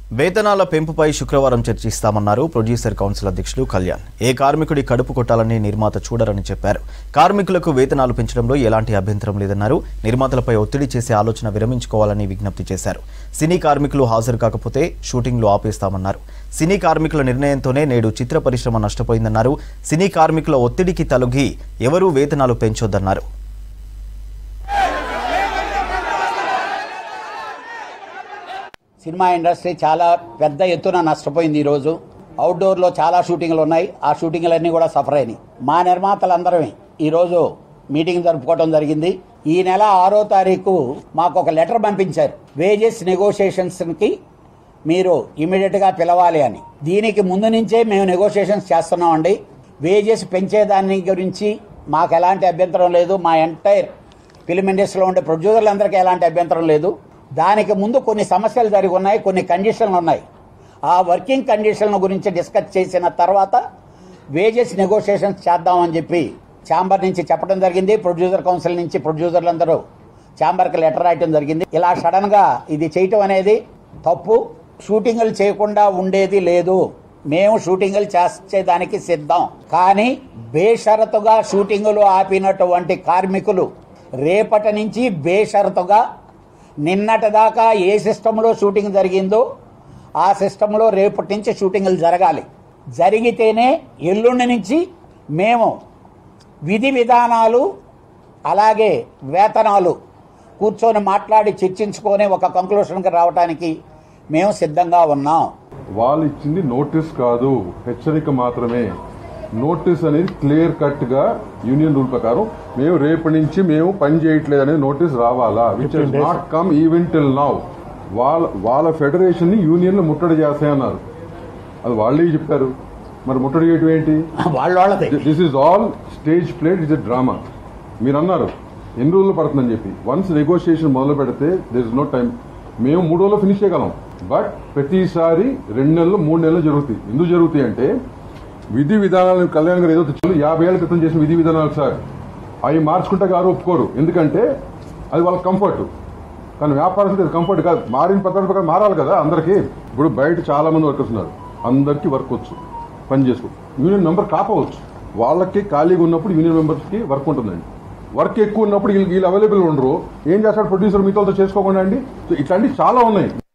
వేతనాల పెంపుపై శుక్రవారం చర్చిస్తామన్నారు producer council అధ్యక్షులు కళ్యాణ్ ఏ కార్మికుడి కడుపు కొట్టాలని నిర్మాత చూడరని చెప్పారు కార్మికులకు వేతనాలు పెంచడంలో ఎలాంటి అభ్యంతరం లేదన్నారు నిర్మాతలపై ఒత్తిడి చేసే ఆలోచన విరమించుకోవాలని విజ్ఞప్తి చేశారు సినీ కార్మికులు హాజరు కాకపోతే షూటింగ్లు ఆపేస్తామన్నారు సినీ కార్మికుల నిర్ణయంతోనే నేడు చిత్ర పరిశ్రమ నష్టపోయిందన్నారు సినీ కార్మికుల ఒత్తిడికి తలొగ్గి ఎవరూ వేతనాలు పెంచొద్దన్నారు సినిమా ఇండస్ట్రీ చాలా పెద్ద ఎత్తున నష్టపోయింది ఈరోజు అవుట్డోర్లో చాలా షూటింగ్లు ఉన్నాయి ఆ షూటింగ్లన్నీ కూడా సఫర్ అయినాయి మా నిర్మాతలందరమే ఈరోజు మీటింగ్ జరుపుకోవడం జరిగింది ఈ నెల ఆరో తారీఖు మాకు ఒక లెటర్ పంపించారు వేజెస్ నెగోషియేషన్స్కి మీరు ఇమీడియట్గా పిలవాలి అని దీనికి ముందు నుంచే మేము నెగోషియేషన్స్ చేస్తున్నామండి వేజెస్ పెంచేదాని గురించి మాకు ఎలాంటి అభ్యంతరం లేదు మా ఎంటైర్ ఫిలిం ఇండస్ట్రీలో ఉండే ప్రొడ్యూసర్లందరికీ ఎలాంటి అభ్యంతరం లేదు దానికి ముందు కొన్ని సమస్యలు జరిగి ఉన్నాయి కొన్ని కండిషన్లు ఉన్నాయి ఆ వర్కింగ్ కండిషన్ల గురించి డిస్కస్ చేసిన తర్వాత వేజెస్ నెగోషియేషన్స్ చేద్దామని చెప్పి ఛాంబర్ నుంచి చెప్పడం జరిగింది ప్రొడ్యూసర్ కౌన్సిల్ నుంచి ప్రొడ్యూసర్లందరూ ఛాంబర్కి లెటర్ రాయటం జరిగింది ఇలా సడన్గా ఇది చేయటం అనేది తప్పు షూటింగులు చేయకుండా ఉండేది లేదు మేము షూటింగులు చేసేదానికి సిద్ధం కానీ బేషరతుగా షూటింగులు ఆపినటువంటి కార్మికులు రేపటి నుంచి బేషరతుగా నిన్నటి దాకా ఏ సిస్టంలో షూటింగ్ జరిగిందో ఆ సిస్టంలో రేపటి నుంచి షూటింగులు జరగాలి జరిగితేనే ఎల్లుండి నుంచి మేము విధి విధానాలు అలాగే వేతనాలు కూర్చొని మాట్లాడి చర్చించుకొని ఒక కంక్లూషన్కి రావడానికి మేము సిద్ధంగా ఉన్నాం వాళ్ళు ఇచ్చింది నోటీస్ కాదు హెచ్చరిక మాత్రమే నోటీస్ అనేది క్లియర్ కట్ గా యూనియన్ రూల్ ప్రకారం మేము రేపటి నుంచి మేము పని చేయట్లేదు అనేది నోటీస్ రావాలా which has not come even till now వాళ్ళ వాళ్ళ ఫెడరేషన్ ని యూనియన్లు ముట్టడి చేస్తాయన్నారు అది వాళ్ళే చెప్పారు మరి ముట్టడి చేయటం ఏంటి వాళ్ళ వాళ్ళది this is all stage played is a drama మీరు అన్నారు ఎన్ని రోజులు పడుతుందని చెప్పి వన్స్ నెగోషియేషన్ మొదలు పెడితే దిర్ ఇస్ నో టైం మేము మూడు రోజులు ఫినిష్ చేయగలం బట్ ప్రతిసారి రెండు నెలలు మూడు నెలలు జరుగుతాయి ఎందుకు జరుగుతాయి అంటే విధి విధానాలు కళ్యాణ్ గారు ఏదో తెచ్చారు యాభై ఏళ్ళ క్రితం చేసిన విధి విధానాలు సార్ అవి మార్చుకుంటే గారు ఒప్పుకోరు ఎందుకంటే అది వాళ్ళ కంఫర్ట్ కానీ వ్యాపారస్తులు అది కంఫర్ట్ కాదు మారిన పద్ధతి ప్రకారం మారాలి కదా అందరికీ ఇప్పుడు బయట చాలా మంది వర్కర్స్ ఉన్నారు అందరికీ వర్క్ వచ్చు పని చేసుకో యూనియన్ మెంబర్ కాపవచ్చు వాళ్ళకి ఖాళీగా ఉన్నప్పుడు యూనియన్ మెంబర్స్కి వర్క్ ఉంటుందండి వర్క్ ఎక్కువ ఉన్నప్పుడు వీళ్ళు వీళ్ళు అవైలబుల్ ఉండరు ఏం చేస్తాడు ప్రొడ్యూసర్ మీతో చేసుకోకుండా అండి సో ఇట్లాంటివి చాలా ఉన్నాయి